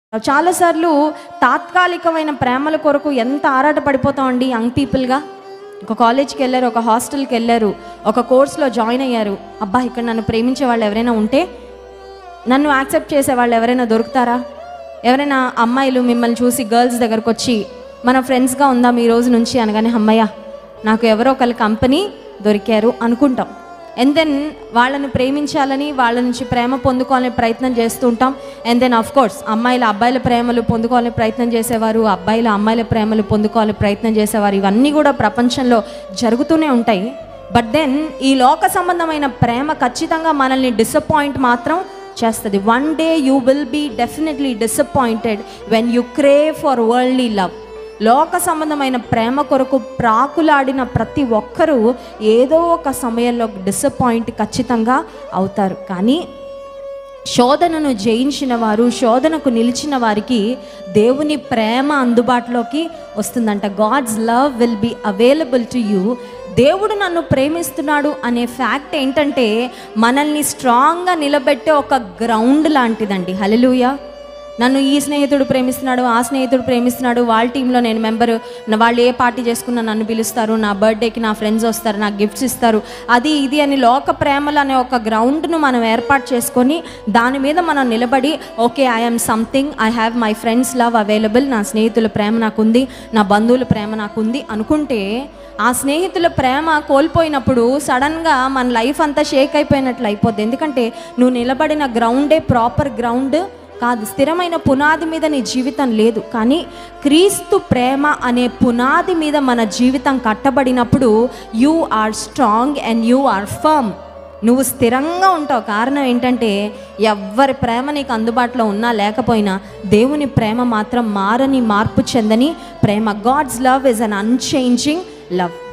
చాలాసార్లు తాత్కాలికమైన ప్రేమల కొరకు ఎంత ఆరాట పడిపోతామండి యంగ్ పీపుల్గా ఒక కాలేజ్కి వెళ్ళారు ఒక హాస్టల్కి వెళ్ళారు ఒక కోర్స్లో జాయిన్ అయ్యారు అబ్బా ఇక్కడ నన్ను ప్రేమించే వాళ్ళు ఎవరైనా ఉంటే నన్ను యాక్సెప్ట్ చేసే వాళ్ళు ఎవరైనా దొరుకుతారా ఎవరైనా అమ్మాయిలు మిమ్మల్ని చూసి గర్ల్స్ దగ్గరకు వచ్చి మన ఫ్రెండ్స్గా ఉందాం ఈ రోజు నుంచి అనగానే అమ్మయ్య నాకు ఎవరో ఒకరి కంపెనీ దొరికారు అనుకుంటాం అండ్ దెన్ వాళ్ళని ప్రేమించాలని వాళ్ళ నుంచి ప్రేమ పొందుకోవాలని ప్రయత్నం చేస్తూ ఉంటాం అండ్ దెన్ అఫ్ కోర్స్ అమ్మాయిల అబ్బాయిల ప్రేమలు పొందుకోవాలని ప్రయత్నం చేసేవారు అబ్బాయిల అమ్మాయిల ప్రేమలు పొందుకోవాలని ప్రయత్నం చేసేవారు ఇవన్నీ కూడా ప్రపంచంలో జరుగుతూనే ఉంటాయి బట్ దెన్ ఈ లోక సంబంధమైన ప్రేమ ఖచ్చితంగా మనల్ని డిసప్పాయింట్ మాత్రం చేస్తుంది one day you will be definitely disappointed when you crave for worldly love లోక సంబంధమైన ప్రేమ కొరకు ప్రాకులాడిన ప్రతి ఒక్కరూ ఏదో ఒక సమయంలో డిసప్పాయింట్ ఖచ్చితంగా అవుతారు కానీ శోధనను జయించిన వారు శోధనకు నిలిచిన వారికి దేవుని ప్రేమ అందుబాటులోకి వస్తుందంట God's love will be available to you దేవుడు నన్ను ప్రేమిస్తున్నాడు అనే ఫ్యాక్ట్ ఏంటంటే మనల్ని స్ట్రాంగ్గా నిలబెట్టే ఒక గ్రౌండ్ లాంటిదండి హలలుయ నన్ను ఈ స్నేహితుడు ప్రేమిస్తున్నాడు ఆ స్నేహితుడు ప్రేమిస్తున్నాడు వాళ్ళ టీంలో నేను మెంబరు వాళ్ళు ఏ పార్టీ చేసుకున్నా నన్ను పిలుస్తారు నా బర్త్డేకి నా ఫ్రెండ్స్ వస్తారు నాకు గిఫ్ట్స్ ఇస్తారు అది ఇది అని లోక ప్రేమలు అనే ఒక గ్రౌండ్ను మనం ఏర్పాటు చేసుకొని దాని మీద మనం నిలబడి okay I'm something I have my friends love available నా స్నేహితుల ప్రేమ నాకుంది నా బంధువుల ప్రేమ నాకుంది అనుకుంటే ఆ స్నేహితుల ప్రేమ కోల్పోయినప్పుడు సడన్గా మన లైఫ్ అంతా షేక్ అయిపోయినట్లు అయిపోద్ది ఎందుకంటే నువ్వు నిలబడిన గ్రౌండే ప్రాపర్ గ్రౌండ్ కాదు స్థిరమైన పునాది మీద నీ జీవితం లేదు కానీ క్రీస్తు ప్రేమ అనే పునాది మీద మన జీవితం కట్టబడినప్పుడు you are strong and you are firm నువ్వు స్థిరంగా ఉంటావు కారణం ఏంటంటే ఎవ్వరి ప్రేమ నీకు అందుబాటులో ఉన్నా లేకపోయినా దేవుని ప్రేమ మాత్రం మారని మార్పు చెందని ప్రేమ God's love is un unchanging love